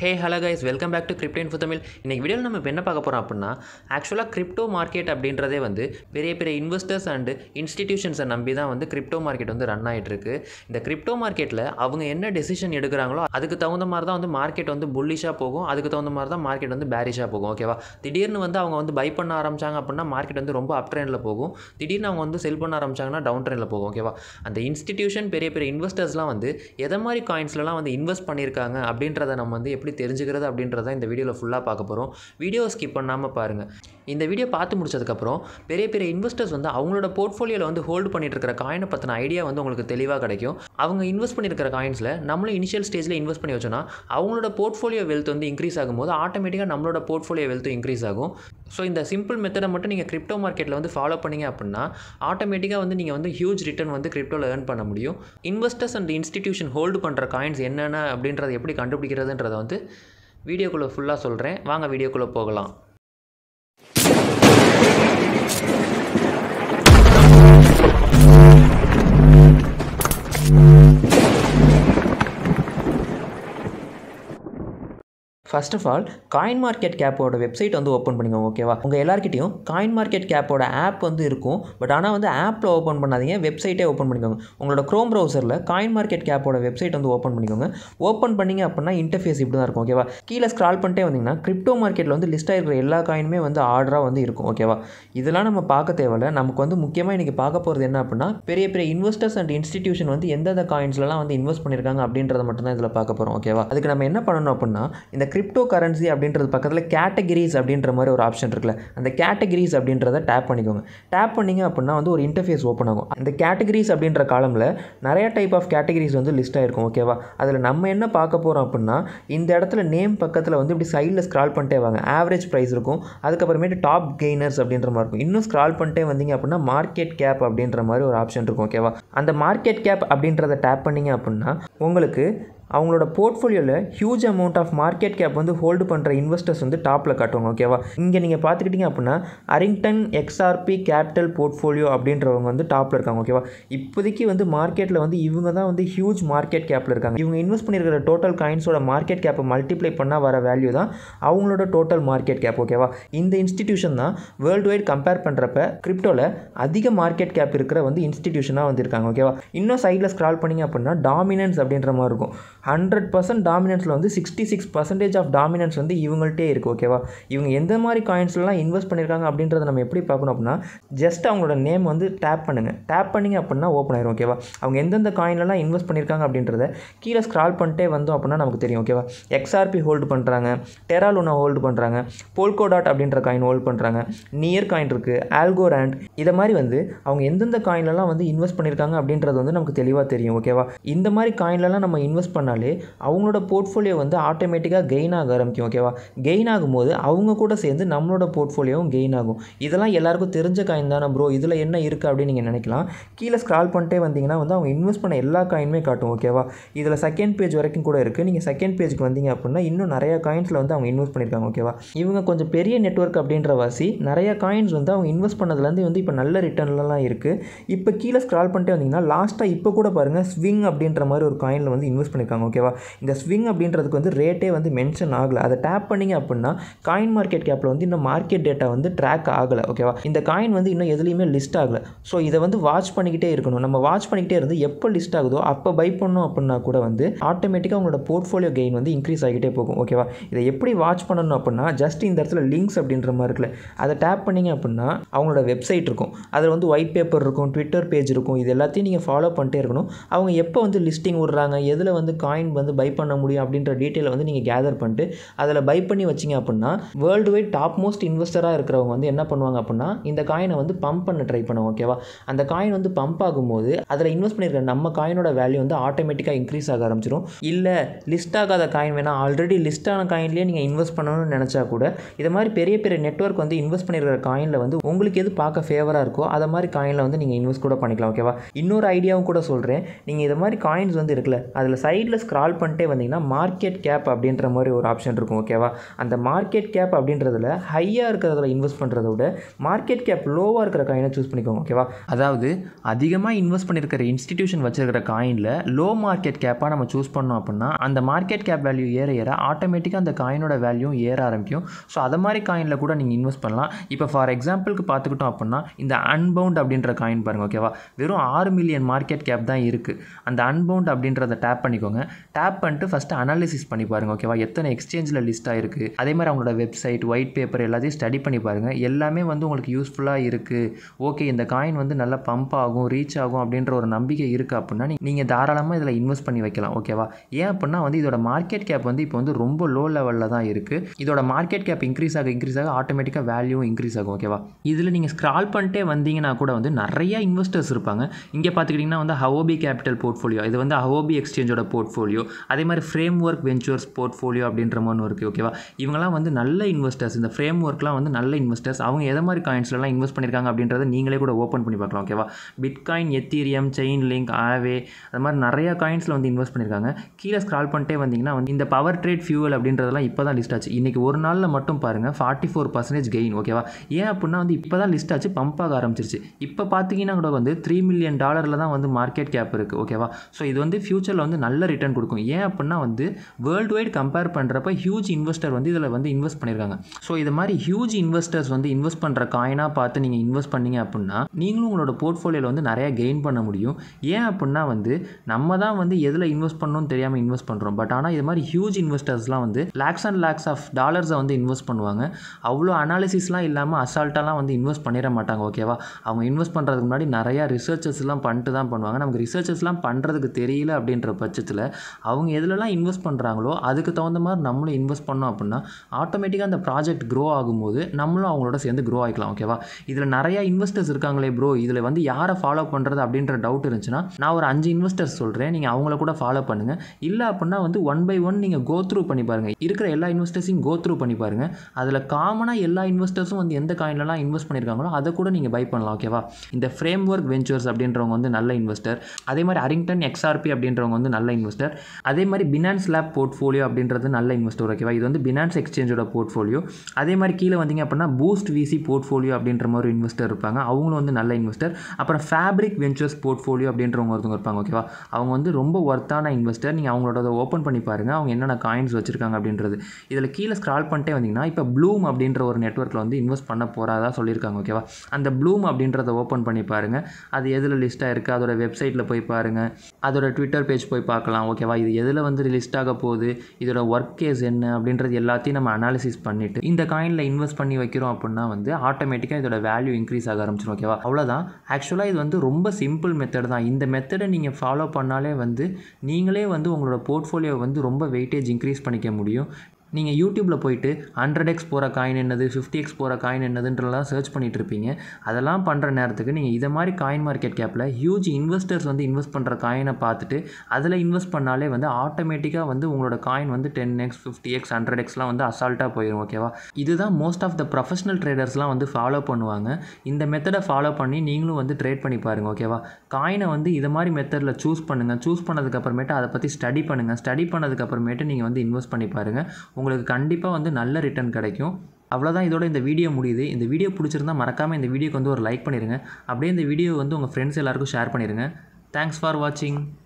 hey hello guys welcome back to crypto info Tamil இன்றைக்கி வீடியோவில் நம்ம இப்போ என்ன பார்க்க போகிறோம் அப்படின்னா ஆக்சுவலாக கிரிப்டோ மார்க்கெட் அப்படின்றதே வந்து பெரிய பெரிய இன்வெஸ்டர்ஸ் அண்டு இன்ஸ்டிடியூஷன்ஸை நம்பி தான் வந்து கிரிப்டோ மார்க்கெட் வந்து ரன் ஆகிட்டு இருக்கு இந்த கிரிப்டோ மார்க்கெட்டில் அவங்க என்ன டெசிஷன் எடுக்கிறாங்களோ அதுக்கு தகுந்த மாதிரி தான் வந்து மார்க்கெட் வந்து புல்லிஷாக போகும் அதுக்கு தகுந்த மாதிரி தான் மார்க்கெட் வந்து பேரிஷாக போகும் ஓகேவா திடீர்னு வந்து அவங்க வந்து பை பண்ண ஆரம்பிச்சாங்க அப்படின்னா மார்க்கெட் வந்து ரொம்ப அப் ட்ரெண்டில் போகும் திடீர்னு அவங்க வந்து செல் பண்ண ஆரம்பிச்சாங்கன்னா டவுன் ட்ரெண்டில் போகும் ஓகேவா அந்த இன்ஸ்டிடியூஷன் பெரிய பெரிய இன்வெஸ்டர்ஸ்லாம் வந்து எதை மாதிரி காயின்ஸ்லலாம் வந்து இன்வெஸ்ட் பண்ணியிருக்காங்க அப்படின்றத நம்ம வந்து எப்படி தெரிஞ்சுக்கிறது அப்படின்றத இந்த வீடியோவில் ஃபுல்லாக பார்க்க போகிறோம் வீடியோ ஸ்கிப் பண்ணாமல் பாருங்கள் இந்த வீடியோ பார்த்து முடிச்சதுக்கப்புறம் பெரிய பெரிய இன்வெஸ்டர்ஸ் வந்து அவங்களோட போர்ட்ஃபோலியோவில் வந்து ஹோல்டு பண்ணிட்டு இருக்கிற காயினை பற்றின ஐடியா வந்து உங்களுக்கு தெளிவாக கிடைக்கும் அவங்க இன்வெஸ்ட் பண்ணியிருக்கிற காயின்ஸில் நம்மளும் இனிஷியல் ஸ்டேஜில் இன்வெஸ்ட் பண்ணி வச்சோன்னா அவங்களோட போர்ட்ஃபோலியோ வெல்த் வந்து இன்க்ரீஸ் ஆகும்போது ஆட்டோமேட்டிக்காக நம்மளோட போர்ட்ஃபோலியோ வெல்த்தும் இன்க்ரீஸ் ஆகும் ஸோ இந்த சிம்பிள் மெத்தடை மட்டும் நீங்கள் கிரிப்டோ மார்க்கெட்டில் வந்து ஃபாலோ பண்ணீங்க அப்படின்னா ஆட்டோமேட்டிக்காக வந்து நீங்கள் வந்து ஹியூஜ் ரிட்டர்ன் வந்து கிரிப்டோவில் ஏர்ன் பண்ண முடியும் இன்வெஸ்டர்ஸ் அண்ட் இன்ஸ்டிடியூஷன் ஹோல்டு பண்ணுற காயின்ஸ் என்னென்ன அப்படின்றத எப்படி கண்டுபிடிக்கிறதுன்றதை வந்து வீடியோக்குள்ளே ஃபுல்லாக சொல்கிறேன் வாங்க வீடியோக்குள்ளே போகலாம் first of all coin market கேப்போட வெப்சைட் வந்து ஓப்பன் பண்ணிக்கோங்க ஓகேவா உங்கள் எல்லாருக்கிட்டையும் காயின் மார்க்கெட் கேப்போட ஆப் வந்து இருக்கும் பட் ஆனால் வந்து ஆப்பில் ஓப்பன் பண்ணாதீங்க வெப்சைட்டே ஓப்பன் பண்ணிக்கோங்க உங்களோட க்ரோம் ப்ரௌசரில் காயின் மார்க்கெட் கேப்போட வெப்சைட் வந்து ஓப்பன் பண்ணிக்கோங்க ஓப்பன் பண்ணிங்க அப்படின்னா இன்டர்ஃபேஸ் இப்படி தான் இருக்கும் ஓகேவா கீழே ஸ்க்ரால் பண்ணிட்டே வந்தீங்கன்னா கிரிப்டோ மார்க்கெட்டில் வந்து லிஸ்ட் ஆகிருக்கிற எல்லா காயினுமே வந்து ஆர்டராக வந்து இருக்கும் ஓகேவா இதெல்லாம் நம்ம பார்க்க தேவையில்ல நமக்கு வந்து முக்கியமாக இன்றைக்கி பார்க்க போகிறது என்ன அப்படின்னா பெரிய பெரிய இன்வெஸ்டர்ஸ் அண்ட் இன்ஸ்டிடியூஷன் வந்து எந்தெந்த காயின்ஸ்லாம் வந்து இன்வெஸ்ட் பண்ணியிருக்காங்க அப்படின்றத மட்டும் தான் இதில் பார்க்க போகிறோம் ஓகேவா அதுக்கு நம்ம என்ன பண்ணணும் அப்படின்னா இந்த கிரிப்டோ கரன்சி அப்படின்றது பக்கத்தில் கேட்டகிரிஸ் அப்படின்ற மாதிரி ஒரு ஆப்ஷன் இருக்குல்ல அந்த கேட்டகிரிஸ் அப்படின்றத டேப் பண்ணிக்கோங்க டேப் பண்ணிங்க அப்படின்னா வந்து ஒரு இன்டர்ஃபேஸ் ஓப்பன் ஆகும் அந்த கேட்டகிரிஸ் அப்படின்ற காலமில் நிறைய டைப் ஆஃப் கேட்டகிரிஸ் வந்து லிஸ்ட் ஆகிருக்கும் ஓகேவா அதில் நம்ம என்ன பார்க்க போகிறோம் அப்படின்னா இந்த இடத்துல நேம் பக்கத்தில் வந்து இப்படி சைடில் ஸ்க்ரால் பண்ணிட்டே வாங்க ஆவரேஜ் ப்ரைஸ் இருக்கும் அதுக்கப்புறமேட்டு டாப் கெய்னர்ஸ் அப்படின்ற மாதிரி இருக்கும் இன்னும் ஸ்க்ரால் பண்ணிட்டே வந்தீங்க அப்படின்னா மார்க்கெட் கேப் அப்படின்ற மாதிரி ஒரு ஆப்ஷன் இருக்கும் ஓகேவா அந்த மார்க்கெட் கேப் அப்படின்றத டேப் பண்ணிங்க அப்படின்னா உங்களுக்கு அவங்களோட போர்ட்ஃபோலியோவில் huge amount of market cap வந்து ஹோல்டு பண்ணுற இன்வெஸ்டர்ஸ் வந்து டாப்பில் காட்டுவாங்க ஓகேவா இங்கே நீங்கள் பார்த்துக்கிட்டிங்க அப்படின்னா அரிங்டன் எக்ஸ்ஆர்பி கேபிட்டல் போர்ட்ஃபோலியோ அப்படின்றவங்க வந்து டாப்பில் இருக்காங்க ஓகேவா இப்போதைக்கு வந்து மார்க்கெட்டில் வந்து இவங்க தான் வந்து ஹியூஜ் மார்க்கெட் கேப்பில் இருக்காங்க இவங்க இன்வெஸ்ட் பண்ணியிருக்கிற டோட்டல் காயின்ஸோட மார்க்கெட் கேப்பை மல்டிப்ளை பண்ணால் வர வேல்யூ தான் அவங்களோட டோட்டல் மார்க்கெட் கேப் ஓகேவா இந்த இன்ஸ்டிடியூஷன் தான் வேர்ல்டு வைட் கம்பேர் பண்ணுறப்ப கிரிப்டோவில் அதிக மார்க்கெட் கேப் இருக்கிற வந்து இன்ஸ்டிடியூஷனாக வந்து இருக்காங்க ஓகேவா இன்னும் சைடில் ஸ்க்ரால் பண்ணிங்க அப்படின்னா டாமினன்ஸ் அப்படின்ற மாதிரி இருக்கும் ஹண்ட்ரட் பர்சன்ட் டாமினன்ஸில் வந்து sixty six percentage of dominance வந்து இவங்கள்ட்டே இருக்குது ஓகேவா இவங்க எந்த மாதிரி காயின்ஸ்லாம் இன்வெஸ்ட் பண்ணியிருக்காங்க அப்படின்றத நம்ம எப்படி பார்க்கணும் அப்படின்னா ஜஸ்ட் அவங்களோட நேம் வந்து டேப் பண்ணுங்கள் டேப் பண்ணிங்க அப்படின்னா ஓப்பன் ஆயிரும் ஓகேவா அவங்க எந்தெந்த காயின்லலாம் இன்வெஸ்ட் பண்ணியிருக்காங்க அப்படின்றத கீழே ஸ்க்ரால் பண்ணிட்டே வந்தோம் அப்படின்னா நமக்கு தெரியும் ஓகேவா எக்ஸ்ஆர்பி ஹோல்டு பண்ணுறாங்க டெராலுனா ஹோல்டு பண்ணுறாங்க போல்கோ டாட் அப்படின்ற காயின் ஹோல்டு பண்ணுறாங்க நியர் காயின் இருக்குது ஆல்கோராண்ட் இதை மாதிரி வந்து அவங்க எந்தெந்த காயின்லலாம் வந்து இன்வெஸ்ட் பண்ணியிருக்காங்க அப்படின்றது வந்து நமக்கு தெளிவாக தெரியும் ஓகேவா இந்த மாதிரி காயின்லலாம் நம்ம இன்வெஸ்ட் பண்ணாலே அவங்களோட போர்ட்ஃபோலியோ வந்து ஆட்டோமேட்டிக்காக கெயின் ஆக ஆரம்பிக்கும் ஓகேவா கெயின் ஆகும்போது அவங்க கூட சேர்ந்து நம்மளோட போர்ட்ஃபோலியோவும் கெயின் ஆகும் இதெல்லாம் எல்லாருக்கும் தெரிஞ்ச காயின் தானே ப்ரோ இதில் என்ன இருக்குது அப்படின்னு நீங்கள் நினைக்கலாம் கீழே ஸ்க்ரால் பண்ணிட்டே வந்தீங்கன்னா வந்து அவங்க இன்வெஸ்ட் பண்ண எல்லா காயினுமே காட்டும் ஓகேவா இதில் செகண்ட் பேஜ் வரைக்கும் கூட இருக்குது நீங்கள் செகண்ட் பேஜுக்கு வந்தீங்க அப்படின்னா இன்னும் நிறைய காயின்ஸில் வந்து அவங்க இன்வெஸ்ட் பண்ணியிருக்காங்க ஓகேவா இவங்க கொஞ்சம் பெரிய நெட்ஒர்க் அப்படின்ற வாசி நிறைய காயின்ஸ் வந்து அவங்க இன்வெஸ்ட் பண்ணதுலேருந்து வந்து இப்போ நல்ல ரிட்டர்ன்லலாம் இருக்குது இப்போ கீழே ஸ்க்ரால் பண்ணிட்டே வந்தீங்கன்னா லாஸ்ட்டாக இப்போ கூட பாருங்கள் ஸ்விங் அப்படின்ற மாதிரி ஒரு காயினில் வந்து இன்வெஸ்ட் பண்ணியிருக்காங்க ஓகேவா இந்த ஸ்விங் அப்படின்றதுக்கு வந்து ரேட்டே வந்து மென்ஷன் ஆகலை அதை டேப் பண்ணிங்க அப்படின்னா காயின் மார்க்கெட் கேப்பில் வந்து இன்னும் மார்க்கெட் டேட்டா வந்து ட்ராக் ஆகலை ஓகேவா இந்த காயின் வந்து இன்னும் எதுலேயுமே லிஸ்ட் ஆகலை ஸோ இதை வந்து வாட்ச் பண்ணிக்கிட்டே இருக்கணும் நம்ம வாட்ச் பண்ணிக்கிட்டே இருந்து எப்போ லிஸ்ட் ஆகுதோ அப்போ பை பண்ணோம் அப்படின்னா கூட வந்து ஆட்டோமேட்டிக்காக உங்களோட போர்ட்ஃபோலியோ கெயின் வந்து இன்க்ரீஸ் ஆகிட்டே போகும் ஓகேவா இதை எப்படி வாட்ச் பண்ணணும் அப்படின்னா ஜஸ்ட் இந்த இடத்துல லிங்க்ஸ் அப்படின்ற மாதிரி இருக்குல்ல அதை டேப் பண்ணிங்க அப்படின்னா அவங்களோட வெப்சைட் இருக்கும் அதில் வந்து ஒயிட் பேப்பர் இருக்கும் ட்விட்டர் பேஜ் இருக்கும் இது எல்லாத்தையும் நீங்கள் ஃபாலோ பண்ணிட்டே இருக்கணும் அவங்க எப்போ வந்து லிஸ்டிங் விட்றாங்க எதில் வந்து காயின் வந்து பை பண்ண முடியும் அப்படின்ற டீட்டெயிலை வந்து நீங்கள் கேதர் பண்ணிட்டு அதில் பை பண்ணி வச்சிங்க அப்படின்னா வேர்ல்டு வைட் டாப் மோஸ்ட் இன்வெஸ்டராக இருக்கிறவங்க வந்து என்ன பண்ணுவாங்க அப்படின்னா இந்த காயினை வந்து பம்ப் பண்ண ட்ரை பண்ணுவோம் ஓகேவா அந்த காயின் வந்து பம்ப் ஆகும்போது அதில் இன்வெஸ்ட் பண்ணியிருக்கிற நம்ம காயினோட வேல்யூ வந்து ஆட்டோமேட்டிக்காக இன்க்ரீஸ் ஆக ஆரம்பிச்சிடும் இல்லை லிஸ்ட் ஆகாத காயின் வேணால் ஆல்ரெடி லிஸ்ட் ஆன காயின்லேயே நீங்கள் இன்வெஸ்ட் பண்ணணும்னு நினச்சா கூட இது மாதிரி பெரிய பெரிய நெட்ஒர்க் வந்து இன்வெஸ்ட் பண்ணியிருக்கிற காயினில் வந்து உங்களுக்கு எது பார்க்க ஃபேவராக இருக்கோ அதை மாதிரி காயினில் வந்து நீங்கள் இன்வெஸ்ட் கூட பண்ணிக்கலாம் ஓகேவா இன்னொரு ஐடியாவும் கூட சொல்கிறேன் நீங்கள் இது மாதிரி காயின்ஸ் வந்து இருக்குல்ல அதில் சைடில் ஸ்க்ரால் பண்ணிட்டே வந்தீங்கன்னா மார்க்கெட் கேப் அப்படின்ற மாதிரி ஒரு ஆப்ஷன் இருக்கும் ஓகேவா அந்த மார்க்கெட் கேப் அப்படின்றதுல ஹையாக இருக்கிறதுல இன்வெஸ்ட் பண்ணுறத விட மார்க்கெட் கேப் லோவாக இருக்கிற காயினை சூஸ் பண்ணிக்கோங்க ஓகேவா அதாவது அதிகமாக இன்வெஸ்ட் பண்ணியிருக்கிற இன்ஸ்டிடியூஷன் வச்சிருக்கிற காயினில் லோ மார்க்கெட் கேப்பாக நம்ம சூஸ் பண்ணோம் அப்படின்னா அந்த மார்க்கெட் கேப் வேல்யூ ஏற ஏற ஆட்டோமேட்டிக்காக அந்த காயினோட வேல்யூ ஏற ஆரம்பிக்கும் ஸோ அதை மாதிரி காயினில் கூட நீங்கள் இன்வெஸ்ட் பண்ணலாம் இப்போ ஃபார் எக்ஸாம்பிளுக்கு பார்த்துக்கிட்டோம் அப்படின்னா இந்த அன்பவுண்ட் அப்படின்ற காயின் பாருங்கள் ஓகேவா வெறும் ஆறு மில்லியன் மார்க்கெட் கேப் தான் இருக்குது அந்த அன்பவுண்ட் அப்படின்றத டேப் பண்ணிக்கோங்க டேப் பண்ணிட்டு ஃபஸ்ட்டு அனாலிசிஸ் பண்ணி பாருங்கள் ஓகேவா எத்தனை எக்ஸ்சேஞ்சில் லிஸ்ட் ஆயிருக்கு அதே மாதிரி அவங்களோட வெப்சைட் ஒயிட் பேப்பர் எல்லாத்தையும் ஸ்டடி பண்ணி பாருங்கள் எல்லாமே வந்து உங்களுக்கு யூஸ்ஃபுல்லாக இருக்குது ஓகே இந்த காயின் வந்து நல்லா பம்ப் ஆகும் ரீச் ஆகும் அப்படின்ற ஒரு நம்பிக்கை இருக்குது அப்படின்னா நீங்கள் தாராளமாக இதில் இன்வெஸ்ட் பண்ணி வைக்கலாம் ஓகேவா ஏன் அப்படின்னா வந்து இதோட மார்க்கெட் கேப் வந்து இப்போ வந்து ரொம்ப லோ லெவலில் தான் இருக்குது இதோட மார்க்கெட் கேப் இன்க்ரீஸ் ஆக இன்க்ரீஸ் ஆக ஆட்டோமேட்டிக்காக வேல்யூ இன்க்ரீஸ் ஆகும் ஓகேவா இதில் நீங்கள் ஸ்க்ரால் பண்ணிட்டே வந்தீங்கன்னா கூட வந்து நிறைய இன்வெஸ்டர்ஸ் இருப்பாங்க இங்கே பார்த்துக்கிட்டிங்கன்னா வந்து ஹவோபி கேபிட்டல் போர்ட்ஃபோலியோ இது வந்து ஹவோபி எக்ஸ்சேஞ்சோட போர்ட்ஃபோலியோ அதே மாதிரி ஃப்ரேம் ஒர்க் வெஞ்சர்ஸ் போர்ட்ஃபோலியோ அப்படின்ற மாதிரி இருக்குது ஓகேவா இவங்கலாம் வந்து நல்ல இன்வெஸ்டர்ஸ் இந்த ஃப்ரேம் ஒர்க்லாம் வந்து நல்ல இன்வெஸ்டர்ஸ் அவங்க எதை மாதிரி காயின்ஸ்லாம் இன்வெஸ்ட் பண்ணியிருக்காங்க அப்படின்றத நீங்களே கூட ஓப்பன் பண்ணி பார்க்கலாம் ஓகேவா பிட்காயின் எத்தீரியம் செயின் லிங்க் ஆவே அது மாதிரி நிறைய காயின்ஸில் வந்து இன்வெஸ்ட் பண்ணியிருக்காங்க கீழே ஸ்க்ரால் பண்ணிட்டே வந்தீங்கன்னா வந்து இந்த பவர் ட்ரேட் ஃபியூவல் அப்படின்றதெல்லாம் இப்போ தான் லிஸ்ட் ஆச்சு இன்றைக்கி ஒரு நாளில் மட்டும் பாருங்கள் ஃபார்ட்டி ஃபோர் பர்சன்டேஜ் கெயின் ஓகேவா ஏன் அப்படின்னா வந்து இப்போ தான் லிஸ்ட் ஆச்சு பம்ப் ஆக ஆரம்பிச்சிருச்சு இப்போ பார்த்தீங்கன்னா கூட வந்து த்ரீ மில்லியன் டாலரில் தான் வந்து மார்க்கெட் கேப் இருக்குது ஓகேவா ஸோ இது வந்து ஃபியூச்சரில் வந்து நல்ல ரிட்டர்ன் கொடுக்கும் ஏன் அப்படின்னா வந்து வேர்ல்டு வைட் கம்பேர் பண்ணுறப்ப ஹியூஜ் இன்வெஸ்டர் வந்து இதில் வந்து இன்வெஸ்ட் பண்ணியிருக்காங்க ஸோ இது மாதிரி ஹியூஜ் இன்வெஸ்டர்ஸ் வந்து இன்வெஸ்ட் பண்ணுற காயினாக பார்த்து நீங்கள் இன்வெஸ்ட் பண்ணீங்க அப்படின்னா நீங்களும் உங்களோட போர்ட்ஃபோலியோவில் வந்து நிறைய கெயின் பண்ண முடியும் ஏன் அப்படின்னா வந்து நம்ம தான் வந்து எதில் இன்வெஸ்ட் பண்ணணும்னு தெரியாமல் இன்வெஸ்ட் பண்ணுறோம் பட் ஆனால் இது மாதிரி ஹியூஜ் இன்வெஸ்டர்ஸ்லாம் வந்து லேக்ஸ் அண்ட் லேக்ஸ் ஆஃப் டாலர்ஸை வந்து இன்வெஸ்ட் பண்ணுவாங்க அவ்வளோ அனாலிசிஸ்லாம் இல்லாமல் அசால்ட்டாலாம் வந்து இன்வெஸ்ட் பண்ணிட மாட்டாங்க ஓகேவா அவங்க இன்வெஸ்ட் பண்ணுறதுக்கு முன்னாடி நிறையா ரிசர்ச்சஸ்லாம் பண்ணிட்டு தான் பண்ணுவாங்க நமக்கு ரிசர்ச்சஸ்லாம் பண்ணுறதுக்கு தெரியல அப்படின்ற பட்சத்தில் அவங்க எதுலலாம் இன்வெஸ்ட் பண்ணுறாங்களோ அதுக்கு தகுந்த மாதிரி நம்மளும் இன்வெஸ்ட் பண்ணோம் அப்படின்னா ஆட்டோமேட்டிக்காக அந்த ப்ராஜெக்ட் க்ரோ ஆகும்போது நம்மளும் அவங்களோட சேர்ந்து க்ரோ ஆகிக்கலாம் ஓகேவா இதில் நிறையா இன்வெஸ்டர்ஸ் இருக்காங்களே ப்ரோ இதில் வந்து யாரை ஃபாலோ பண்ணுறது அப்படின்ற டவுட் இருந்துச்சுன்னா நான் ஒரு அஞ்சு இன்வெஸ்டர்ஸ் சொல்கிறேன் நீங்கள் அவங்கள கூட ஃபாலோ பண்ணுங்கள் இல்லை அப்படின்னா வந்து ஒன் பை ஒன் நீங்கள் கோ த்ரூ பண்ணி பாருங்கள் இருக்கிற எல்லா இன்வெஸ்டர்ஸையும் கோ த்ரூ பண்ணி பாருங்கள் அதில் காமனாக எல்லா இன்வெஸ்டர்ஸும் வந்து எந்த காயின்லலாம் இன்வெஸ்ட் பண்ணியிருக்காங்களோ அதை கூட நீங்கள் பை பண்ணலாம் ஓகேவா இந்த ஃப்ரேம் ஒர்க் வெஞ்சர்ஸ் அப்படின்றவங்க வந்து நல்ல இன்வெஸ்டர் அதே மாதிரி அரிங்டன் எக்ஸ்ஆர்பி அப்படின்றவங்க வந்து நல்ல இன்வெஸ்டர் அதே மாதிரி பினான்ஸ் லேப் போர்ட்ஃபோலியோ அப்படின்றது நல்ல இன்வெஸ்டர் ஓகேவா இது வந்து பினான்ஸ் எக்ஸ்சேஞ்சோட போர்ட்ஃபோலியோ அதே மாதிரி கீழே வந்தீங்க அப்படின்னா பூஸ்ட் விசி போர்ட்ஃபோலியோ அப்படின்ற மாதிரி இன்வெஸ்டர் இருப்பாங்க அவங்களும் வந்து நல்ல இன்வெஸ்டர் அப்புறம் ஃபேப்ரிக் வெஞ்சர்ஸ் போர்ட்ஃபோலியோ அப்படின்றவங்க ஒருத்தவங்க இருப்பாங்க ஓகேவா அவங்க வந்து ரொம்ப ஒர்த்தான இன்வெஸ்டர் நீங்கள் அவங்களோட ஓப்பன் பண்ணி பாருங்கள் அவங்க என்னென்ன காயின்ஸ் வச்சிருக்காங்க அப்படின்றது இதில் கீழே ஸ்க்ரால் பண்ணிட்டே வந்தீங்கன்னா இப்போ ப்ளூம் அப்படின்ற ஒரு நெட்ஒர்க்கில் வந்து இன்வெஸ்ட் பண்ண போகிறதா சொல்லியிருக்காங்க ஓகேவா அந்த ப்ளூம் அப்படின்றத ஓப்பன் பண்ணி பாருங்கள் அது எதில் லிஸ்ட்டாக இருக்குது அதோட வெப்சைட்டில் போய் பாருங்கள் அதோட ட்விட்டர் பேஜ் போய் பார்க்கலாம் ஓகேவா இது எதில் வந்து லிஸ்ட் ஆக போகுது இதோட ஒர்க் கேஸ் என்ன அப்படின்றது எல்லாத்தையும் நம்ம அனாலிசிஸ் பண்ணிவிட்டு இந்த காயினில் இன்வெஸ்ட் பண்ணி வைக்கிறோம் அப்படின்னா வந்து ஆட்டோமேட்டிக்காக இதோட வேல்யூ இன்க்ரீஸ் ஆக ஆரம்பிச்சிடும் ஓகேவா அவ்வளோதான் ஆக்சுவலாக இது வந்து ரொம்ப சிம்பிள் மெத்தட் தான் இந்த மெத்தடை நீங்கள் ஃபாலோ பண்ணாலே வந்து நீங்களே வந்து உங்களோட போர்ட்ஃபோலியோ வந்து ரொம்ப வெயிட்டேஜ் இன்க்ரீஸ் பண்ணிக்க முடியும் நீங்கள் யூடியூப்பில் போயிட்டு ஹண்ட்ரட் எக்ஸ் போகிற காயின் என்னது ஃபிஃப்டி எக்ஸ் போகிற காயின் என்னதுன்றலாம் சர்ச் பண்ணிட்டு இருப்பீங்க அதெல்லாம் பண்ணுற நேரத்துக்கு நீங்கள் இதை மாதிரி காயின் மார்க்கெட் கேப்பில் ஹியூஜ் இன்வெஸ்டர்ஸ் வந்து இன்வெஸ்ட் பண்ணுற காயினை பார்த்துட்டு அதில் இன்வெஸ்ட் பண்ணாலே வந்து ஆட்டோமேட்டிக்காக வந்து உங்களோட காயின் வந்து ten X fifty X hundred எக்ஸ்லாம் வந்து அசால்ட்டாக போயிடும் ஓகேவா இதுதான் மோஸ்ட் ஆஃப் த ப்ரொஃபஷனல் ட்ரேடர்ஸ்லாம் வந்து ஃபாலோ பண்ணுவாங்க இந்த மெத்தடை ஃபாலோ பண்ணி நீங்களும் வந்து ட்ரேட் பண்ணி பாருங்கள் ஓகேவா காயினை வந்து இது மாதிரி மெத்தடில் சூஸ் பண்ணுங்கள் சூஸ் பண்ணதுக்கப்புறமேட்டு அதை பற்றி ஸ்டடி பண்ணுங்கள் ஸ்டடி பண்ணதுக்கப்புறமேட்டு நீங்கள் வந்து இன்வெஸ்ட் பண்ணி பாருங்கள் உங்களுக்கு கண்டிப்பாக வந்து நல்ல ரிட்டர்ன் கிடைக்கும் அவ்வளோதான் இதோட இந்த வீடியோ முடியுது இந்த வீடியோ பிடிச்சிருந்தா மறக்காமல் இந்த வீடியோக்கு வந்து ஒரு லைக் பண்ணிடுங்க அப்படியே இந்த வீடியோ வந்து உங்கள் ஃப்ரெண்ட்ஸ் எல்லாருக்கும் ஷேர் பண்ணிடுங்க தேங்க்ஸ் ஃபார் வாட்சிங்